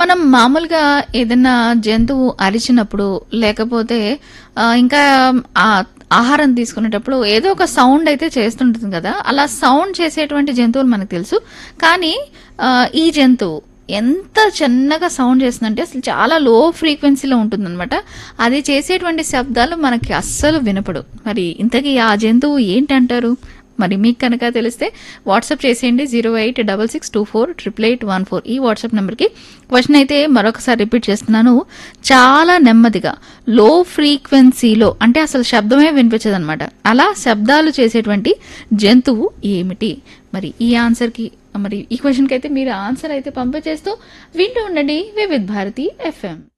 మనం మామూలుగా ఏదైనా జంతువు అరిచినప్పుడు లేకపోతే ఆ, ఇంకా ఆ ఆహారం తీసుకునేటప్పుడు ఏదో ఒక సౌండ్ అయితే చేస్తుంటుంది కదా అలా సౌండ్ చేసేటువంటి జంతువులు మనకు తెలుసు కానీ ఆ, ఈ జంతువు ఎంత చిన్నగా సౌండ్ చేస్తుందంటే అసలు చాలా లో ఫ్రీక్వెన్సీలో ఉంటుందన్నమాట అది చేసేటువంటి శబ్దాలు మనకి అస్సలు వినపడు మరి ఇంతకీ ఆ జంతువు ఏంటంటారు మరి మీకు కనుక తెలిస్తే వాట్సాప్ చేసేయండి zero eight double six two four triple eight one four ఈ వాట్సాప్ నెంబర్కి క్వశ్చన్ అయితే మరొకసారి రిపీట్ చేస్తున్నాను చాలా నెమ్మదిగా లో ఫ్రీక్వెన్సీలో అంటే అసలు శబ్దమే వినిపించదన్నమాట అలా శబ్దాలు చేసేటువంటి జంతువు ఏమిటి మరి ఈ ఆన్సర్కి మరి ఈ క్వశ్చన్కి అయితే మీరు ఆన్సర్ అయితే పంపించేస్తూ వింటూ ఉండండి వివిధ్ భారతి ఎఫ్ఎం